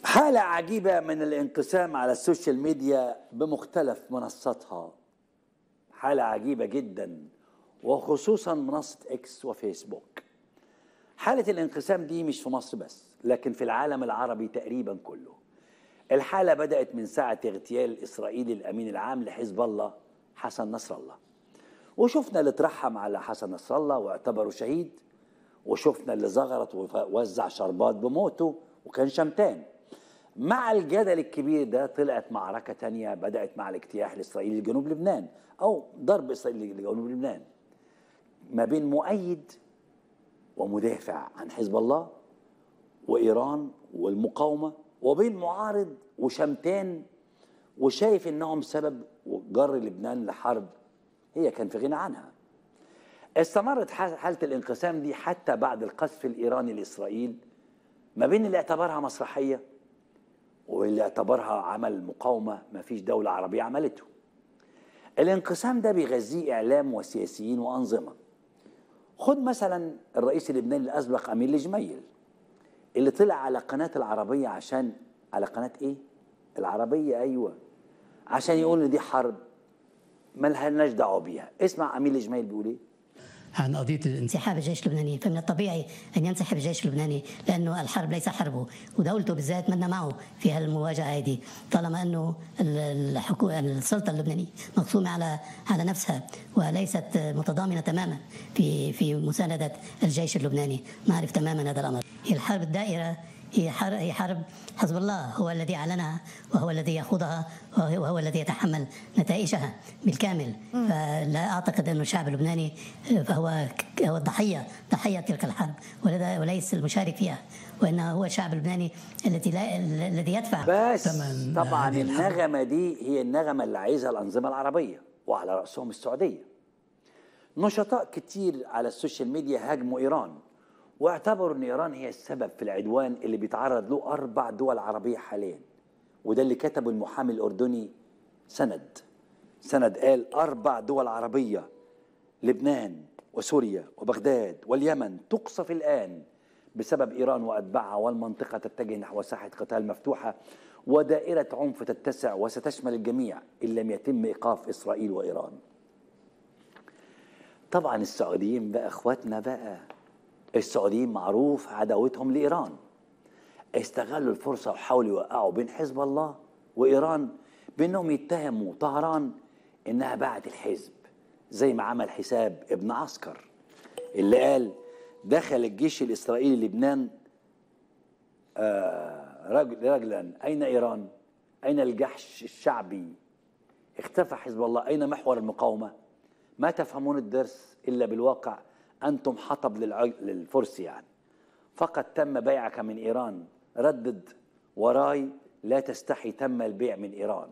حالة عجيبة من الانقسام على السوشيال ميديا بمختلف منصاتها حالة عجيبة جدا وخصوصا منصة اكس وفيسبوك حالة الانقسام دي مش في مصر بس لكن في العالم العربي تقريبا كله الحالة بدأت من ساعة اغتيال الإسرائيلي الأمين العام لحزب الله حسن نصر الله وشفنا اللي ترحم على حسن نصر الله واعتبره شهيد وشفنا اللي زغرت ووزع شربات بموته وكان شمتان مع الجدل الكبير ده طلعت معركة تانية بدأت مع الاجتياح الإسرائيلي لجنوب لبنان أو ضرب إسرائيل لجنوب لبنان ما بين مؤيد ومدافع عن حزب الله وإيران والمقاومة وبين معارض وشمتان وشايف انهم سبب جر لبنان لحرب هي كان في غنى عنها استمرت حالة الانقسام دي حتى بعد القذف الإيراني لإسرائيل ما بين اللي اعتبرها مسرحية واللي اعتبرها عمل مقاومة ما فيش دولة عربية عملته الانقسام ده بيغذيه إعلام وسياسيين وأنظمة خد مثلا الرئيس اللبناني الأسبق أمير الجميل اللي طلع على قناة العربية عشان على قناة إيه؟ العربية أيوة عشان يقول إن دي حرب ما لهاش دعوة بيها اسمع أمير الجميل بيقول إيه؟ عن قضية انسحاب الجيش اللبناني فمن الطبيعي أن ينسحب الجيش اللبناني لأنه الحرب ليس حربه ودولته بالذات منا معه في هالمواجهة هذه طالما أنه الحكو... السلطة اللبنانية مقسومة على على نفسها وليست متضامنة تماما في في مساندة الجيش اللبناني نعرف تماما هذا الأمر هي الحرب الدائرة هي حرب, هي حرب حزب الله هو الذي أعلنها وهو الذي يخوضها وهو الذي يتحمل نتائجها بالكامل فلا أعتقد أن الشعب اللبناني فهو هو الضحية ضحية تلك الحرب وليس المشارك فيها وإنه هو الشعب اللبناني الذي لا الذي يدفع بس طبعا النغمة دي هي النغمة اللي عايزها الأنظمة العربية وعلى رأسهم السعودية نشطاء كتير على السوشيال ميديا هاجموا إيران واعتبروا ان ايران هي السبب في العدوان اللي بيتعرض له اربع دول عربيه حاليا وده اللي كتبه المحامي الاردني سند سند قال اربع دول عربيه لبنان وسوريا وبغداد واليمن تقصف الان بسبب ايران واتباعها والمنطقه تتجه نحو ساحه قتال مفتوحه ودائره عنف تتسع وستشمل الجميع ان لم يتم ايقاف اسرائيل وايران طبعا السعوديين بقى اخواتنا بقى السعوديين معروف عداوتهم لإيران استغلوا الفرصة وحاولوا يوقعوا بين حزب الله وإيران بأنهم يتهموا طهران إنها باعت الحزب زي ما عمل حساب ابن عسكر اللي قال دخل الجيش الإسرائيلي لبنان آه رجل رجلا أين إيران أين الجحش الشعبي اختفى حزب الله أين محور المقاومة ما تفهمون الدرس إلا بالواقع أنتم حطب للفرس يعني فقد تم بيعك من إيران ردد وراي لا تستحي تم البيع من إيران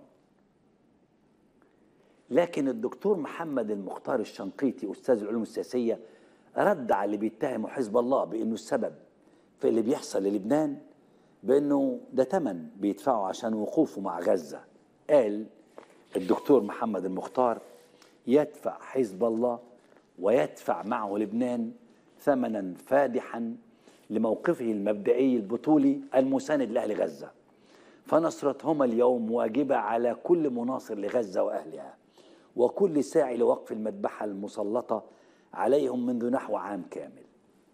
لكن الدكتور محمد المختار الشنقيطي أستاذ العلوم السياسية رد على اللي بيتهموا حزب الله بأنه السبب في اللي بيحصل للبنان بأنه ده تمن بيدفعوا عشان وقوفه مع غزة قال الدكتور محمد المختار يدفع حزب الله ويدفع معه لبنان ثمنا فادحا لموقفه المبدئي البطولي المساند لأهل غزة فنصرتهما اليوم واجبة على كل مناصر لغزة وأهلها وكل ساعي لوقف المذبحة المسلطة عليهم منذ نحو عام كامل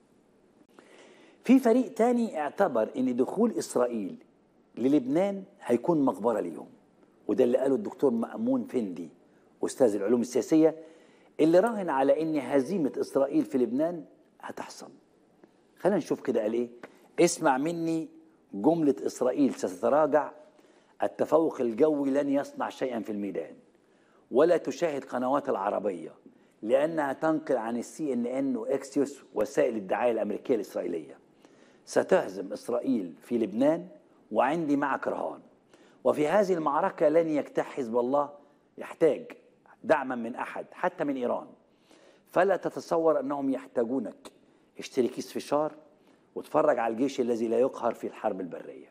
في فريق تاني اعتبر ان دخول اسرائيل للبنان هيكون مقبرة ليهم وده اللي قاله الدكتور مأمون فندي أستاذ العلوم السياسية اللي راهن على ان هزيمه اسرائيل في لبنان هتحصل خلينا نشوف كده قال ايه اسمع مني جمله اسرائيل ستتراجع التفوق الجوي لن يصنع شيئا في الميدان ولا تشاهد قنوات العربيه لانها تنقل عن السي ان ان واكسيوس وسائل الدعايه الامريكيه الاسرائيليه ستهزم اسرائيل في لبنان وعندي معك رهان وفي هذه المعركه لن يجتاح حزب الله يحتاج دعما من احد حتى من ايران فلا تتصور انهم يحتاجونك اشتري كيس فشار واتفرج على الجيش الذي لا يقهر في الحرب البريه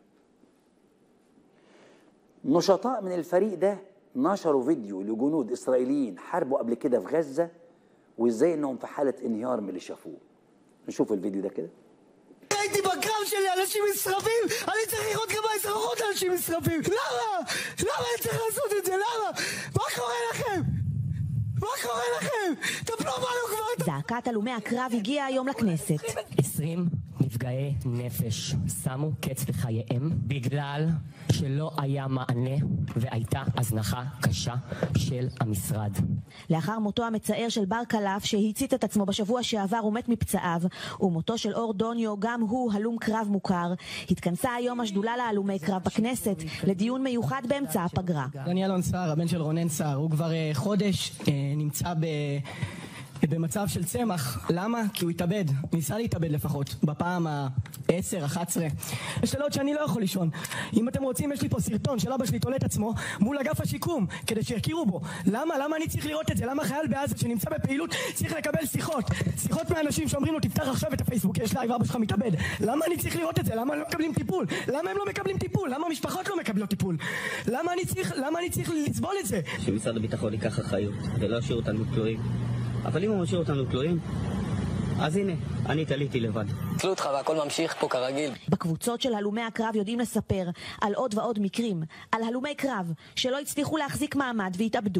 نشطاء من الفريق ده نشروا فيديو لجنود اسرائيليين حاربوا قبل كده في غزه وازاي انهم في حاله انهيار من اللي شافوه نشوف الفيديو ده كده הייתי בקרב שלי, אנשים נשרפים, אני צריך לראות כמה ישרפו אנשים נשרפים? למה? למה אני צריך לעשות את זה? למה? מה קורה לכם? מה קורה לכם? טפלו בנו כבר! זעקת הלומי הקרב הגיעה היום לכנסת. 20 נפגעי נפש שמו קץ לחייהם בגלל שלא היה מענה והייתה הזנחה קשה של המשרד. לאחר מותו המצער של בר כלף שהצית את עצמו בשבוע שעבר ומת מפצעיו, ומותו של אור דוניו, גם הוא הלום קרב מוכר, התכנסה היום השדולה להלומי קרב בכנסת לדיון מיוחד באמצע הפגרה. אני אלון סער, הבן של רונן סער, הוא כבר אה, חודש אה, נמצא ב... במצב של צמח, למה? כי הוא התאבד, ניסה להתאבד לפחות, בפעם ה-10, 11. יש לילות שאני לא יכול לישון. אם אתם רוצים, יש לי פה סרטון של אבא שלי תולה את עצמו מול אגף השיקום, כדי שיכירו בו. למה? למה אני צריך לראות את זה? למה חייל בעזה שנמצא בפעילות צריך לקבל שיחות? שיחות מאנשים שאומרים לו, תפתח עכשיו את הפייסבוק, יש לייב, אבא שלך מתאבד. למה אני צריך לראות את זה? למה הם לא מקבלים טיפול? למה הם לא מקבלים טיפול? למה המשפחות לא מקבלות טיפול? למה אני צריך, למה אני צריך לסבול את זה? שמשרד הביטחון ייקח אחריות ולא ישאיר אותנו תלויים. אבל אם הוא משאיר אותנו תלויים, אז הנה, אני תליתי לבד. ניצלו אותך והכל ממשיך פה כרגיל. בקבוצות של הלומי הקרב יודעים לספר על עוד ועוד מקרים, על הלומי קרב שלא הצליחו להחזיק מעמד והתאבדו.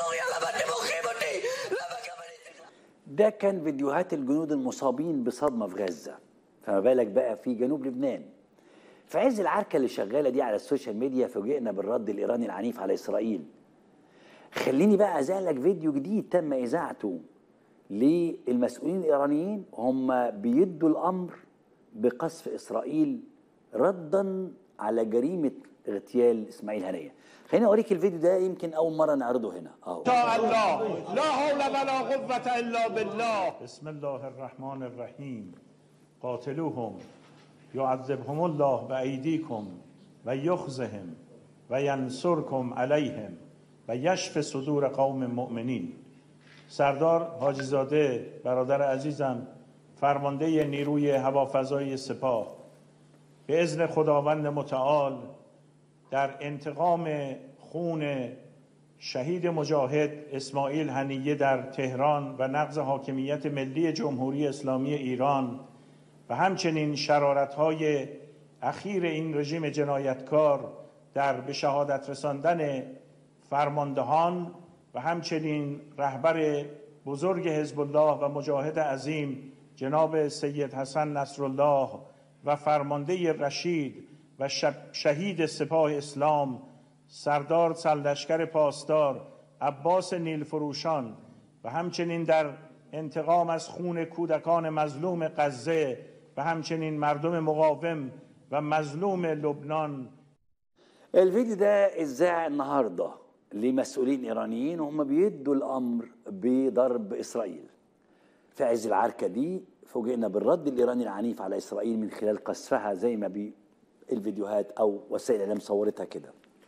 ده كان فيديوهات الجنود المصابين بصدمة في غزة فما بالك بقى في جنوب لبنان في عز العركة اللي شغالة دي على السوشيال ميديا فوجئنا بالرد الإيراني العنيف على إسرائيل خليني بقى أزالك فيديو جديد تم إذاعته للمسؤولين الإيرانيين هم بيدوا الأمر بقصف إسرائيل ردا على جريمة اغتيال إسماعيل هنية خليني أوريك الفيديو ده يمكن أول مرة نعرضه هنا أهو شاء الله لا حول ولا قوة إلا بالله بسم الله الرحمن الرحيم قاتلوهم يعذبهم الله بأيديكم ويخزهم وينصركم عليهم و یشف صدور قوم مؤمنین سردار حاجی زاده برادر عزیزم فرمانده نیروی هوافضایی سپاه به اذن خداوند متعال در انتقام خون شهید مجاهد اسماعیل هنیه در تهران و نقض حاکمیت ملی جمهوری اسلامی ایران و همچنین شرارت‌های اخیر این رژیم جنایتکار در به شهادت رساندن فرماندهان و همچنین رهبر بزرگ حزب الله و مجاهد عظیم جناب سید حسن نصرالله و فرمانده رشید و شهید سپاه اسلام سردار سلشکر پاسدار عباس نیلفروشان و همچنین در انتقام از خون کودکان مظلوم غزه و همچنین مردم مقاوم و مظلوم لبنان الفيديو ده اتذاع النهارده لمسؤولين ايرانيين وهم بيدوا الامر بضرب اسرائيل في عز العركه دي فوجئنا بالرد الايراني العنيف على اسرائيل من خلال قصفها زي ما بي الفيديوهات او وسائل الاعلام صورتها كده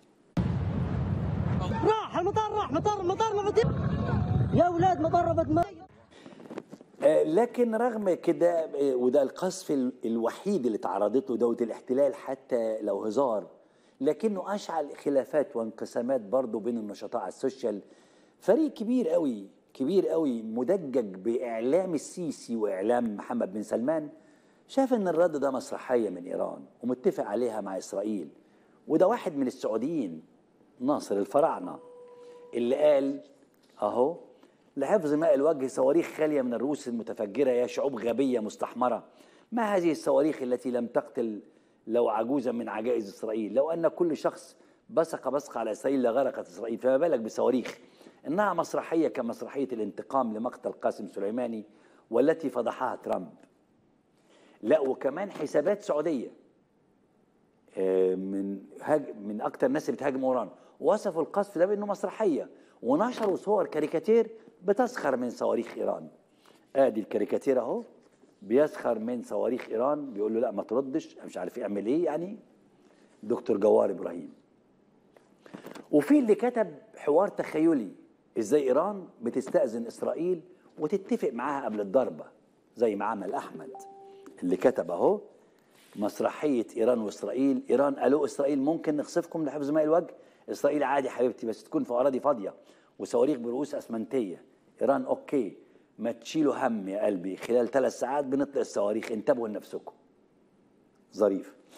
راح المطار راح مطار مطار مطار يا اولاد مطار ما آه، لكن رغم كده آه، وده القصف ال- الوحيد اللي تعرضت له دولة الاحتلال حتى لو هزار لكنه أشعل خلافات وانقسامات برضه بين النشطاء على السوشيال فريق كبير قوي كبير قوي مدجج بإعلام السيسي وإعلام محمد بن سلمان شاف إن الرد ده مسرحية من إيران ومتفق عليها مع إسرائيل وده واحد من السعوديين ناصر الفراعنة اللي قال اهو لحفظ ماء الوجه صواريخ خاليه من الرؤوس المتفجره يا شعوب غبيه مستحمره ما هذه الصواريخ التي لم تقتل لو عجوزا من عجائز اسرائيل لو ان كل شخص بصق بصق على اسرائيل لغرقت اسرائيل فما بالك بصواريخ انها مسرحيه كمسرحيه الانتقام لمقتل قاسم سليماني والتي فضحها ترامب لا وكمان حسابات سعوديه آه، من هاج من اكتر الناس اللي بتهاجم ايران وصفوا القصف ده بانه مسرحيه ونشروا صور كاريكاتير بتسخر من صواريخ ايران ادي الكاريكاتير اهو بيسخر من صواريخ ايران بيقول له لا ما تردش مش عارف يعمل ايه يعني دكتور جوار ابراهيم وفي اللي كتب حوار تخيلي ازاي ايران بتستاذن اسرائيل وتتفق معاها قبل الضربه زي ما عمل احمد اللي كتب اهو مسرحيه ايران واسرائيل ايران قالوا اسرائيل ممكن نخسفكم لحفظ ماء الوجه اسرائيل عادي حبيبتي بس تكون في اراضي فاضيه وصواريخ برؤوس اسمنتيه ايران اوكي ما تشيلوا هم يا قلبي خلال ثلاث ساعات بنطلق الصواريخ انتبهوا لنفسكم ظريف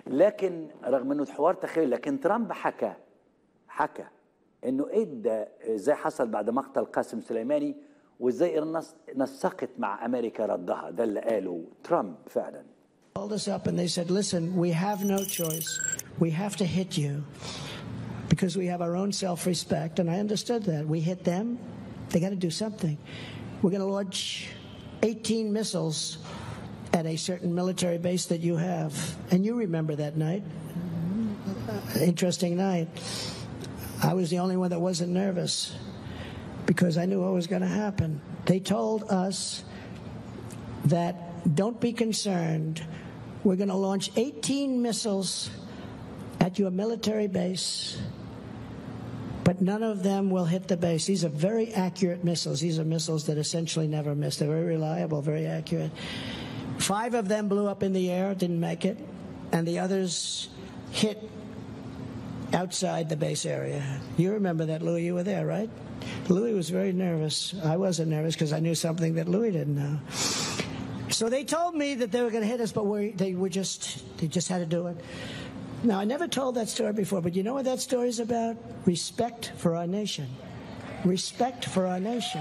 لكن رغم انه الحوار تخيل لكن ترامب حكى حكى انه ادى زي حصل بعد مقتل قاسم سليماني وازاي ايران نس- نسقت مع امريكا ردها ده اللي قاله ترامب فعلا called us up and they said, listen, we have no choice. We have to hit you because we have our own self respect. And I understood that. We hit them, they got to do something. We're going to launch 18 missiles at a certain military base that you have. And you remember that night. Interesting night. I was the only one that wasn't nervous because I knew what was going to happen. They told us that don't be concerned. We're going to launch 18 missiles at your military base, but none of them will hit the base. These are very accurate missiles. These are missiles that essentially never miss. They're very reliable, very accurate. Five of them blew up in the air, didn't make it, and the others hit outside the base area. You remember that, Louis? You were there, right? Louis was very nervous. I wasn't nervous because I knew something that Louis didn't know. So they told me that they were going to hit us, but we they were just they just had to do it. Now I never told that story before, but you know what that story is about? Respect for our nation. Respect for our nation.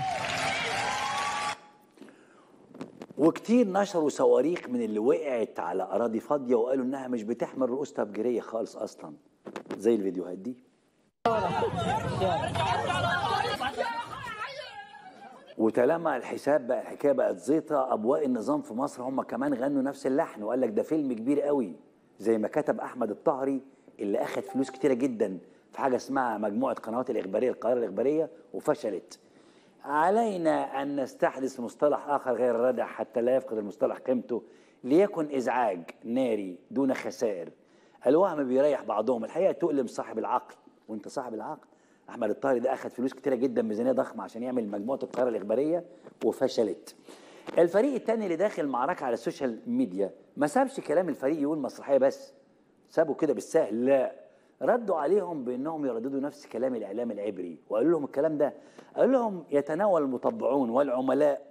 وكتير نشروا صواريخ من اللي وقعت على اراضي فاضيه وقالوا انها مش بتحمل رؤوس تفجيريه خالص اصلا زي الفيديوهات دي وطالما الحساب بقى الحكايه بقت زيطه ابواق النظام في مصر هم كمان غنوا نفس اللحن وقال لك ده فيلم كبير قوي زي ما كتب احمد الطهري اللي اخذ فلوس كتيره جدا في حاجه اسمها مجموعه قنوات الاخباريه القاهره الاخباريه وفشلت علينا ان نستحدث مصطلح اخر غير الردع حتى لا يفقد المصطلح قيمته ليكن ازعاج ناري دون خسائر الوهم بيريح بعضهم الحقيقه تؤلم صاحب العقل وانت صاحب العقل احمد الطاهري ده اخذ فلوس كتيره جدا ميزانيه ضخمه عشان يعمل مجموعه القاهره الاخباريه وفشلت الفريق الثاني اللي داخل المعركه على السوشيال ميديا ما سابش كلام الفريق يقول مسرحيه بس سابوا كده بالسهل لا ردوا عليهم بانهم يرددوا نفس كلام الاعلام العبري وقالوا لهم الكلام ده قالوا لهم يتناول المطبعون والعملاء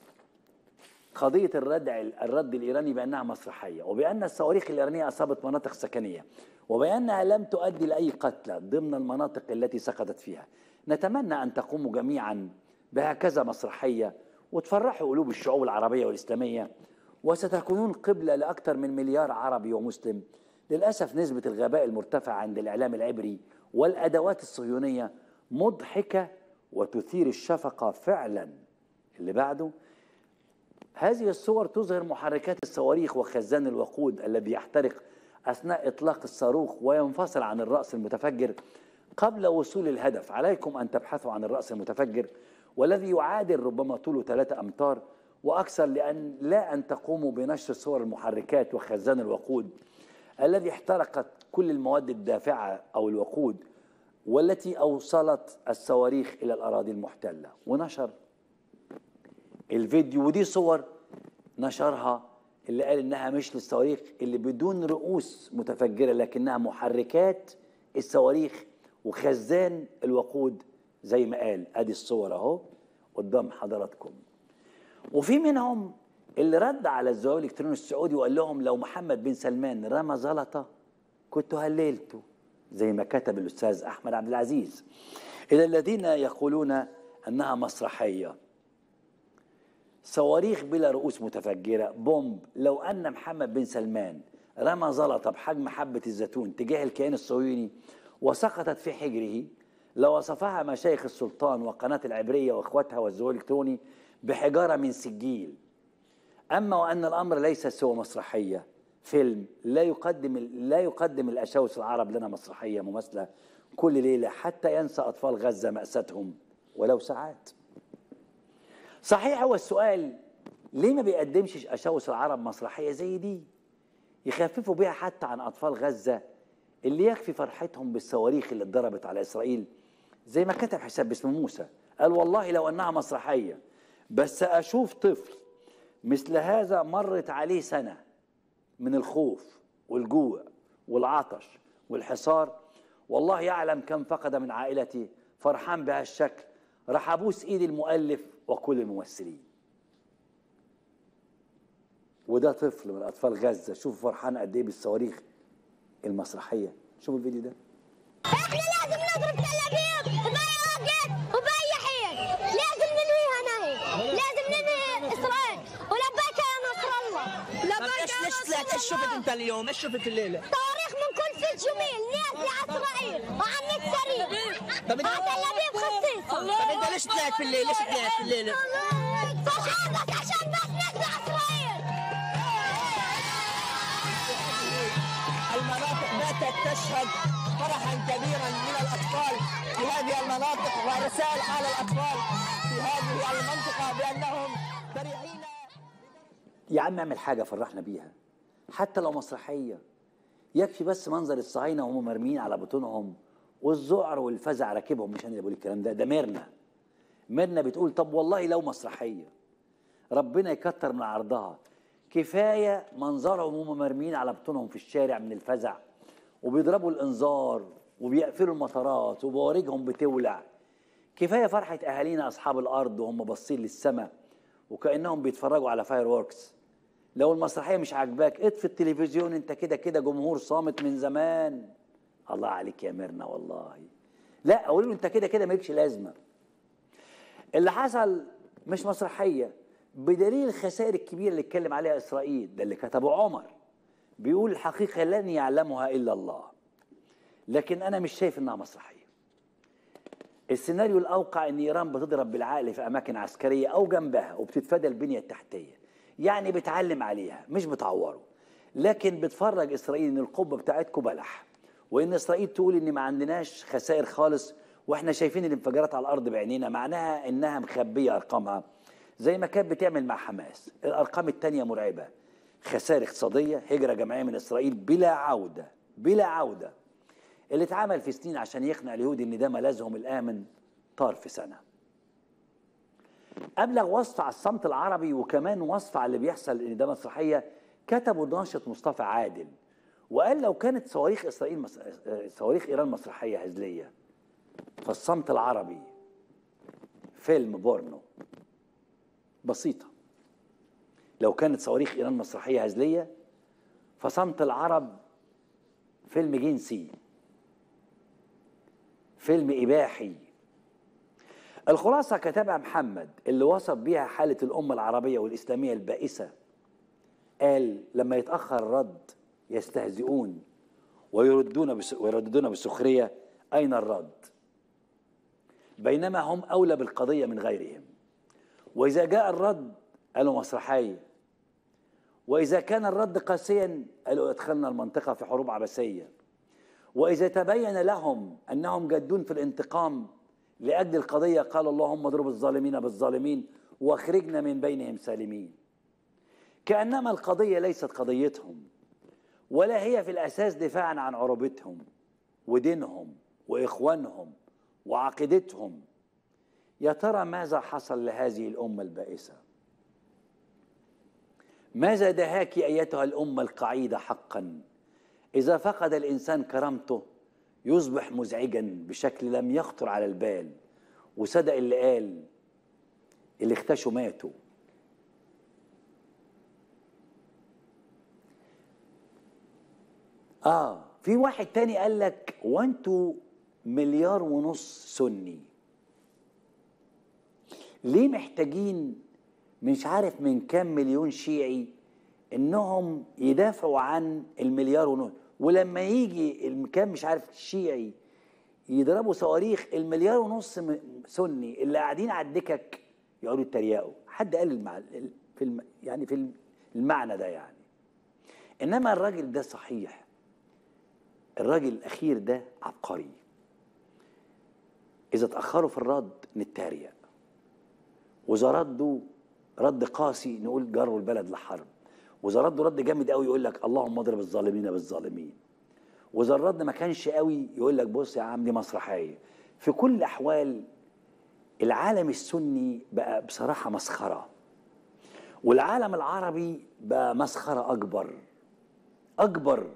قضية الردع الرد الإيراني بأنها مسرحية وبأن الصواريخ الإيرانية أصابت مناطق سكنية وبأنها لم تؤدي لأي قتلى ضمن المناطق التي سقطت فيها نتمنى أن تقوموا جميعا بهكذا مسرحية وتفرحوا قلوب الشعوب العربية والإسلامية وستكونون قبلة لأكثر من مليار عربي ومسلم للأسف نسبة الغباء المرتفعة عند الإعلام العبري والأدوات الصهيونية مضحكة وتثير الشفقة فعلا اللي بعده هذه الصور تظهر محركات الصواريخ وخزان الوقود الذي يحترق اثناء اطلاق الصاروخ وينفصل عن الراس المتفجر قبل وصول الهدف عليكم ان تبحثوا عن الراس المتفجر والذي يعادل ربما طوله ثلاثة امتار واكثر لان لا ان تقوموا بنشر صور المحركات وخزان الوقود الذي احترقت كل المواد الدافعه او الوقود والتي اوصلت الصواريخ الى الاراضي المحتله ونشر الفيديو ودي صور نشرها اللي قال انها مش للصواريخ اللي بدون رؤوس متفجره لكنها محركات الصواريخ وخزان الوقود زي ما قال ادي الصور اهو قدام حضراتكم وفي منهم اللي رد على الزواج الالكتروني السعودي وقال لهم لو محمد بن سلمان رمى زلطه كنت هللته زي ما كتب الاستاذ احمد عبد العزيز الى الذين يقولون انها مسرحيه صواريخ بلا رؤوس متفجرة بومب لو أن محمد بن سلمان رمى زلطة بحجم حبة الزيتون تجاه الكيان الصهيوني وسقطت في حجره لوصفها مشايخ السلطان وقناة العبرية وإخواتها والزواج الإلكتروني بحجارة من سجيل أما وأن الأمر ليس سوى مسرحية فيلم لا يقدم لا يقدم الأشاوس العرب لنا مسرحية مماثلة كل ليلة حتى ينسى أطفال غزة مأساتهم ولو ساعات صحيح هو السؤال ليه ما بيقدمش أشاوس العرب مسرحية زي دي يخففوا بيها حتى عن أطفال غزة اللي يكفي فرحتهم بالصواريخ اللي اتضربت على إسرائيل زي ما كتب حساب باسم موسى قال والله لو أنها مسرحية بس أشوف طفل مثل هذا مرت عليه سنة من الخوف والجوع والعطش والحصار والله يعلم كم فقد من عائلته فرحان بهالشكل راح ابوس ايد المؤلف وكل الممثلين وده طفل من اطفال غزه شوف فرحان قد ايه بالصواريخ المسرحيه شوفوا الفيديو ده احنا لازم نضرب تل ابيب وباي وقت وباي حين لازم ننهيها نهي لازم ننهي اسرائيل ولبيك يا نصر الله لبيك يا ليش طلعت ايش شفت انت اليوم ايش شفت الليله صواريخ من كل ست يومين نازله على اسرائيل وعن السريع طب انت على تل ابيب خصيصا طب انت ليش طلعت في الليل ليش طلعت في الليله فرحان بس عشان بس نطلع اسرائيل المناطق باتت تشهد فرحا كبيرا من الاطفال في هذه المناطق ورسائل على الاطفال في هذه المنطقه بانهم فرحين يا عم اعمل حاجه فرحنا بيها حتى لو مسرحيه يكفي بس منظر الصهاينه وهم مرميين على بطونهم والذعر والفزع راكبهم مش انا اللي بقول الكلام ده ده ميرنا ميرنا بتقول طب والله لو مسرحيه ربنا يكتر من عرضها كفايه منظرهم وهم مرميين على بطونهم في الشارع من الفزع وبيضربوا الانذار وبيقفلوا المطارات وبوارجهم بتولع كفايه فرحه اهالينا اصحاب الارض وهم باصين للسماء وكانهم بيتفرجوا على فاير ووركس لو المسرحيه مش عاجباك اطفي التلفزيون انت كده كده جمهور صامت من زمان الله عليك يا ميرنا والله لا اقول له انت كده كده مالكش لازمه اللي حصل مش مسرحيه بدليل الخسائر الكبيره اللي اتكلم عليها اسرائيل ده اللي كتبه عمر بيقول الحقيقه لن يعلمها الا الله لكن انا مش شايف انها مسرحيه السيناريو الاوقع ان ايران بتضرب بالعقل في اماكن عسكريه او جنبها وبتتفادى البنيه التحتيه يعني بتعلم عليها مش بتعوره لكن بتفرج اسرائيل ان القبه بتاعتكم بلح وان اسرائيل تقول ان ما عندناش خسائر خالص واحنا شايفين الانفجارات على الارض بعينينا معناها انها مخبيه ارقامها زي ما كانت بتعمل مع حماس الارقام التانية مرعبه خسائر اقتصاديه هجره جماعيه من اسرائيل بلا عوده بلا عوده اللي اتعمل في سنين عشان يقنع اليهود ان ده ملاذهم الامن طار في سنه ابلغ وصف على الصمت العربي وكمان وصف على اللي بيحصل ان ده مسرحيه كتبه ناشط مصطفى عادل وقال لو كانت صواريخ اسرائيل مس... صواريخ ايران مسرحيه هزليه فالصمت العربي فيلم بورنو بسيطه لو كانت صواريخ ايران مسرحيه هزليه فصمت العرب فيلم جنسي فيلم اباحي الخلاصه كتبها محمد اللي وصف بيها حاله الامه العربيه والاسلاميه البائسه قال لما يتاخر الرد يستهزئون ويردون بس ويرددون بالسخريه اين الرد بينما هم اولى بالقضيه من غيرهم واذا جاء الرد قالوا مسرحيه واذا كان الرد قاسيا قالوا ادخلنا المنطقه في حروب عبثيه واذا تبين لهم انهم جادون في الانتقام لاجل القضيه قال اللهم اضرب الظالمين بالظالمين واخرجنا من بينهم سالمين كانما القضيه ليست قضيتهم ولا هي في الاساس دفاعا عن عروبتهم ودينهم واخوانهم وعقيدتهم يا ترى ماذا حصل لهذه الامه البائسه ماذا دهاك ايتها الامه القعيده حقا اذا فقد الانسان كرامته يصبح مزعجا بشكل لم يخطر على البال وصدق اللي قال اللي اختشوا ماتوا اه في واحد تاني قال لك وانتوا مليار ونص سني ليه محتاجين مش عارف من كام مليون شيعي انهم يدافعوا عن المليار ونص ولما يجي الكام مش عارف شيعي يضربوا صواريخ المليار ونص م- سني اللي قاعدين على الدكك يقعدوا يتريقوا حد قال المع... في الم... يعني في المعنى ده يعني انما الراجل ده صحيح الراجل الاخير ده عبقري اذا اتاخروا في الرد نتريق واذا ردوا رد قاسي نقول جروا البلد لحرب واذا ردوا رد جامد قوي يقول لك اللهم اضرب الظالمين بالظالمين واذا الرد ما كانش قوي يقول لك بص يا عم دي مسرحيه في كل الاحوال العالم السني بقى بصراحه مسخره والعالم العربي بقى مسخره اكبر اكبر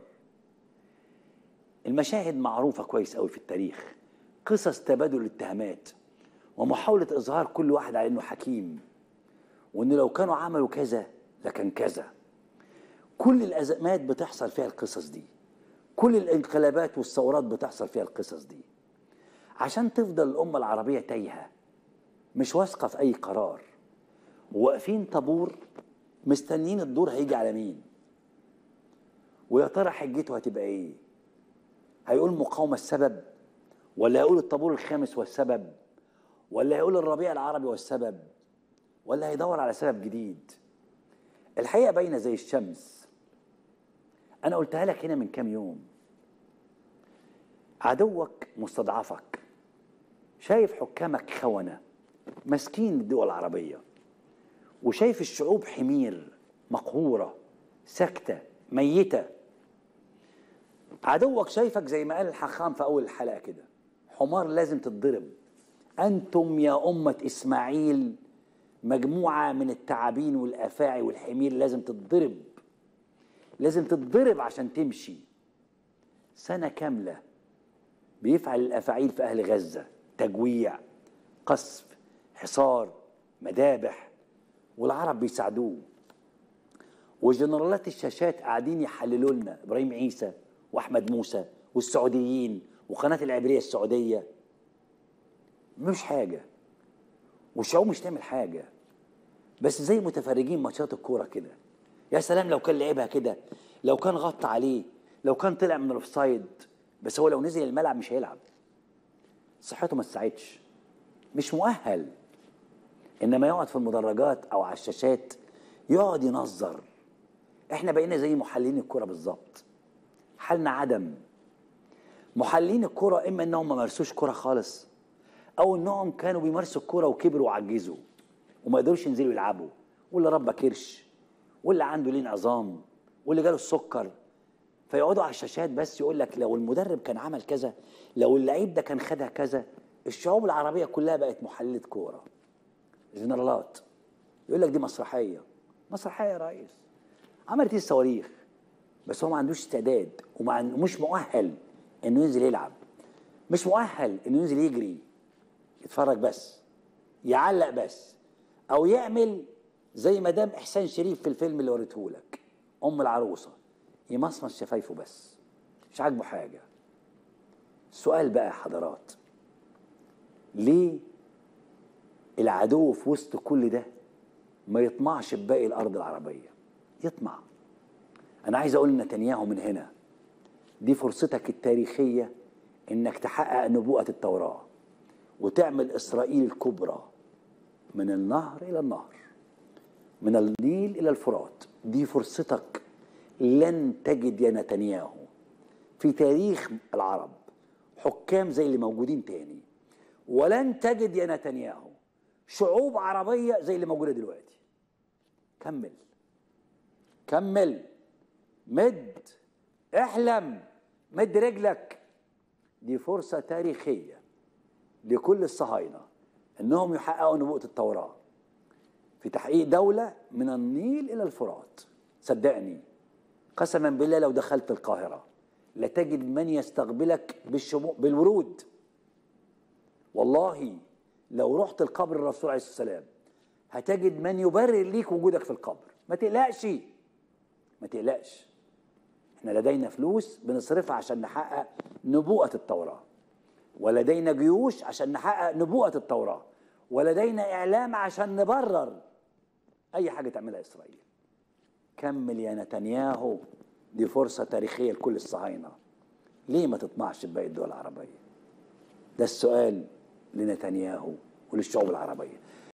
المشاهد معروفه كويس قوي في التاريخ قصص تبادل الاتهامات ومحاوله اظهار كل واحد على انه حكيم وان لو كانوا عملوا كذا لكان كذا كل الازمات بتحصل فيها القصص دي كل الانقلابات والثورات بتحصل فيها القصص دي عشان تفضل الأمة العربية تايهة مش واثقة في أي قرار واقفين طابور مستنيين الدور هيجي على مين ويا ترى حجته هتبقى ايه هيقول مقاومة السبب ولا هيقول الطابور الخامس والسبب ولا هيقول الربيع العربي والسبب ولا هيدور على سبب جديد الحقيقة باينة زي الشمس أنا قلتها لك هنا من كام يوم عدوك مستضعفك شايف حكامك خونة ماسكين الدول العربية وشايف الشعوب حمير مقهورة ساكتة ميتة عدوك شايفك زي ما قال الحخام في أول الحلقة كده حمار لازم تتضرب أنتم يا أمة إسماعيل مجموعة من التعابين والأفاعي والحمير لازم تتضرب لازم تتضرب عشان تمشي سنة كاملة بيفعل الأفاعيل في أهل غزة تجويع قصف حصار مذابح والعرب بيساعدوه وجنرالات الشاشات قاعدين يحللوا لنا ابراهيم عيسى واحمد موسى والسعوديين وقناه العبريه السعوديه مش حاجه والشعوب مش تعمل حاجه بس زي متفرجين ماتشات الكوره كده يا سلام لو كان لعبها كده لو كان غطى عليه لو كان طلع من الاوفسايد بس هو لو نزل الملعب مش هيلعب صحته ما تساعدش مش مؤهل انما يقعد في المدرجات او على الشاشات يقعد ينظر احنا بقينا زي محللين الكرة بالظبط حالنا عدم محللين الكرة اما انهم ما مارسوش كرة خالص او انهم كانوا بيمارسوا الكرة وكبروا وعجزوا وما قدروش ينزلوا يلعبوا واللي ربى كرش واللي عنده لين عظام واللي جاله السكر فيقعدوا على الشاشات بس يقول لك لو المدرب كان عمل كذا لو اللعيب ده كان خدها كذا الشعوب العربية كلها بقت محللة كورة جنرالات يقول لك دي مسرحية مسرحية يا ريس عملت ايه الصواريخ بس هو ما عندوش استعداد ومش مؤهل انه ينزل يلعب مش مؤهل انه ينزل يجري يتفرج بس يعلق بس او يعمل زي مدام احسان شريف في الفيلم اللي وريته لك ام العروسه يمصمص شفايفه بس مش عاجبه حاجه السؤال بقى يا حضرات ليه العدو في وسط كل ده ما يطمعش بباقي الارض العربيه يطمع انا عايز اقول لنتنياهو من هنا دي فرصتك التاريخيه انك تحقق نبوءه التوراه وتعمل اسرائيل الكبرى من النهر الى النهر من النيل الى الفرات دي فرصتك لن تجد يا نتنياهو في تاريخ العرب حكام زي اللي موجودين تاني ولن تجد يا نتنياهو شعوب عربية زي اللي موجودة دلوقتي كمل كمل مد احلم مد رجلك دي فرصة تاريخية لكل الصهاينة انهم يحققوا نبوءة التوراة في تحقيق دولة من النيل إلى الفرات صدقني قسما بالله لو دخلت القاهرة لتجد من يستقبلك بالشمو... بالورود والله لو رحت القبر الرسول عليه الصلاة والسلام هتجد من يبرر ليك وجودك في القبر ما تقلقش ما تقلقش احنا لدينا فلوس بنصرفها عشان نحقق نبوءة التوراة ولدينا جيوش عشان نحقق نبوءة التوراة ولدينا إعلام عشان نبرر أي حاجة تعملها إسرائيل كمل يا نتنياهو دي فرصة تاريخية لكل الصهاينة ليه ما تطمعش بباقي الدول العربية ده السؤال لنتنياهو وللشعوب العربية